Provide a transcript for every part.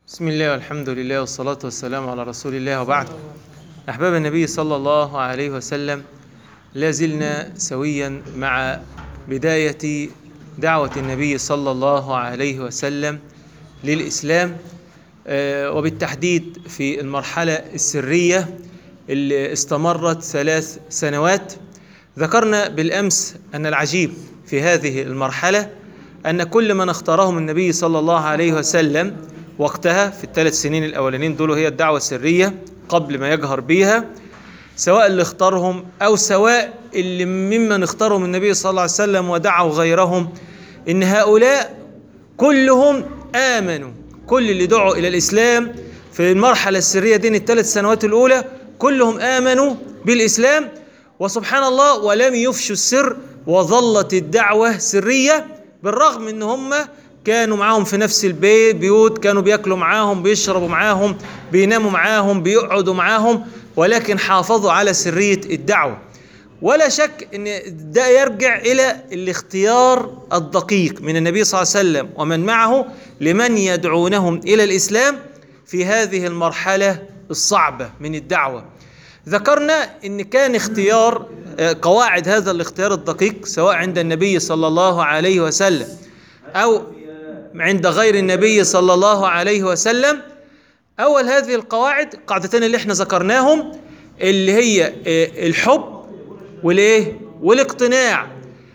بسم الله والحمد لله والصلاة والسلام على رسول الله وبعد أحباب النبي صلى الله عليه وسلم لا زلنا سويا مع بداية دعوة النبي صلى الله عليه وسلم للإسلام آه، وبالتحديد في المرحلة السرية اللي استمرت ثلاث سنوات ذكرنا بالأمس أن العجيب في هذه المرحلة أن كل من اختارهم النبي صلى الله عليه وسلم وقتها في الثلاث سنين الأولانيين دول هي الدعوة السرية قبل ما يجهر بيها سواء اللي اختارهم أو سواء اللي ممن اختارهم النبي صلى الله عليه وسلم ودعوا غيرهم إن هؤلاء كلهم آمنوا كل اللي دعوا إلى الإسلام في المرحلة السرية دي الثلاث سنوات الأولى كلهم آمنوا بالإسلام وسبحان الله ولم يفشوا السر وظلت الدعوة سرية بالرغم ان هم كانوا معاهم في نفس البيت بيوت كانوا بياكلوا معاهم بيشربوا معاهم بيناموا معاهم بيقعدوا معاهم ولكن حافظوا على سرية الدعوة ولا شك ان ده يرجع الى الاختيار الدقيق من النبي صلى الله عليه وسلم ومن معه لمن يدعونهم الى الاسلام في هذه المرحلة الصعبة من الدعوة ذكرنا ان كان اختيار آه، قواعد هذا الاختيار الدقيق سواء عند النبي صلى الله عليه وسلم او عند غير النبي صلى الله عليه وسلم اول هذه القواعد القاعدتين اللي احنا ذكرناهم اللي هي آه، الحب والايه والاقتناع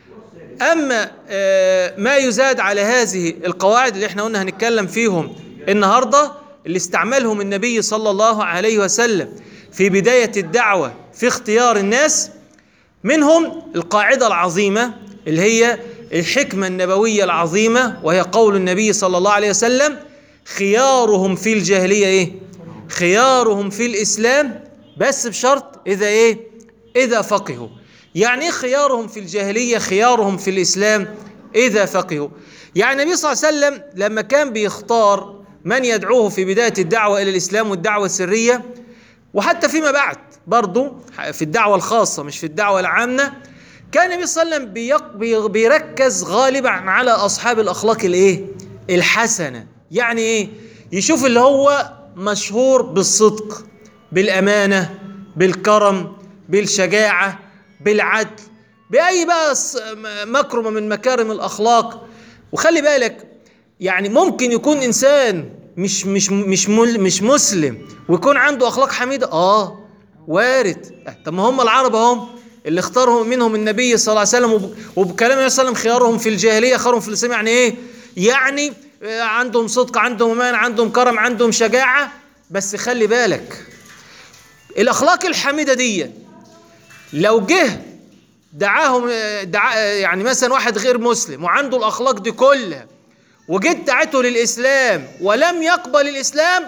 اما آه، ما يزاد على هذه القواعد اللي احنا قلنا هنتكلم فيهم النهارده اللي استعملهم النبي صلى الله عليه وسلم في بدايه الدعوه في اختيار الناس منهم القاعده العظيمه اللي هي الحكمه النبويه العظيمه وهي قول النبي صلى الله عليه وسلم خيارهم في الجاهليه ايه خيارهم في الاسلام بس بشرط اذا ايه اذا فقهوا يعني ايه خيارهم في الجاهليه خيارهم في الاسلام اذا فقهوا يعني النبي صلى الله عليه وسلم لما كان بيختار من يدعوه في بدايه الدعوه الى الاسلام والدعوه السريه وحتى فيما بعد برضه في الدعوه الخاصه مش في الدعوه العامه كان النبي صلى الله عليه وسلم بيق- بي- بيركز غالبا على اصحاب الاخلاق الايه الحسنه يعني ايه يشوف اللي هو مشهور بالصدق بالامانه بالكرم بالشجاعه بالعدل باي بقى ص- م- مكرمه من مكارم الاخلاق وخلي بالك يعني ممكن يكون انسان مش مش مش مل- مش مسلم ويكون عنده اخلاق حميده اه وارد آه، طب ما هم العرب اهم اللي اختارهم منهم النبي صلى الله عليه وسلم وب- وبكلام النبي صلى الله عليه وسلم خيارهم في الجاهليه خيارهم في الاسلام يعني ايه؟ يعني آه، عندهم صدق عندهم امان عندهم كرم عندهم شجاعه بس خلي بالك الاخلاق الحميده دي لو جه دعاهم دعا يعني مثلا واحد غير مسلم وعنده الاخلاق دي كلها وجيت دعته للاسلام ولم يقبل الاسلام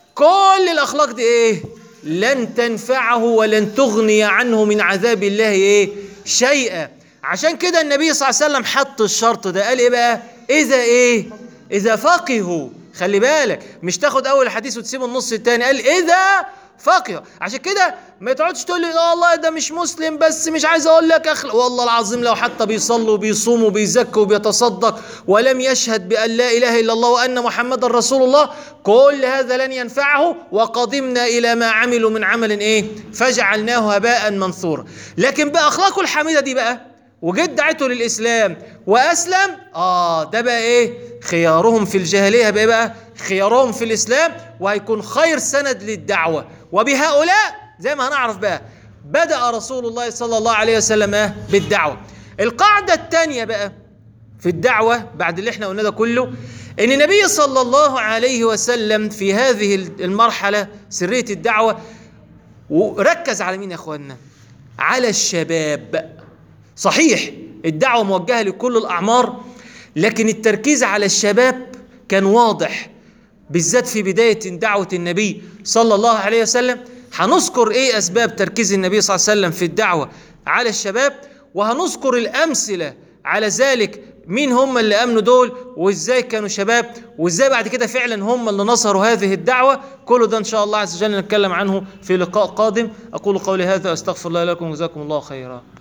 كل الاخلاق دي ايه لن تنفعه ولن تغني عنه من عذاب الله ايه شيئا عشان كده النبي صلى الله عليه وسلم حط الشرط ده قال ايه بقى اذا ايه اذا فقهوا خلي بالك مش تاخد اول الحديث وتسيب النص التاني قال اذا فقه عشان كده ما تقعدش تقول لي اه والله ده مش مسلم بس مش عايز اقول لك اخلق والله العظيم لو حتى بيصلي وبيصوم وبيزكي وبيتصدق ولم يشهد بان لا اله الا الله وان محمدا رسول الله كل هذا لن ينفعه وقدمنا الى ما عملوا من عمل ايه فجعلناه هباء منثورا لكن باخلاقه الحميده دي بقى وجيت دعيته للاسلام واسلم اه ده بقى ايه خيارهم في الجاهليه هيبقى إيه بقى خيارهم في الاسلام وهيكون خير سند للدعوه وبهؤلاء زي ما هنعرف بقى بدا رسول الله صلى الله عليه وسلم آه بالدعوه القاعده الثانيه بقى في الدعوه بعد اللي احنا قلنا ده كله ان النبي صلى الله عليه وسلم في هذه المرحله سريه الدعوه وركز على مين يا اخوانا على الشباب صحيح الدعوة موجهة لكل الأعمار لكن التركيز على الشباب كان واضح بالذات في بداية دعوة النبي صلى الله عليه وسلم هنذكر ايه أسباب تركيز النبي صلى الله عليه وسلم في الدعوة على الشباب وهنذكر الأمثلة على ذلك مين هم اللي امنوا دول وازاي كانوا شباب وازاي بعد كده فعلا هم اللي نصروا هذه الدعوه كل ده ان شاء الله عز وجل نتكلم عنه في لقاء قادم اقول قولي هذا استغفر الله لكم وجزاكم الله خيرا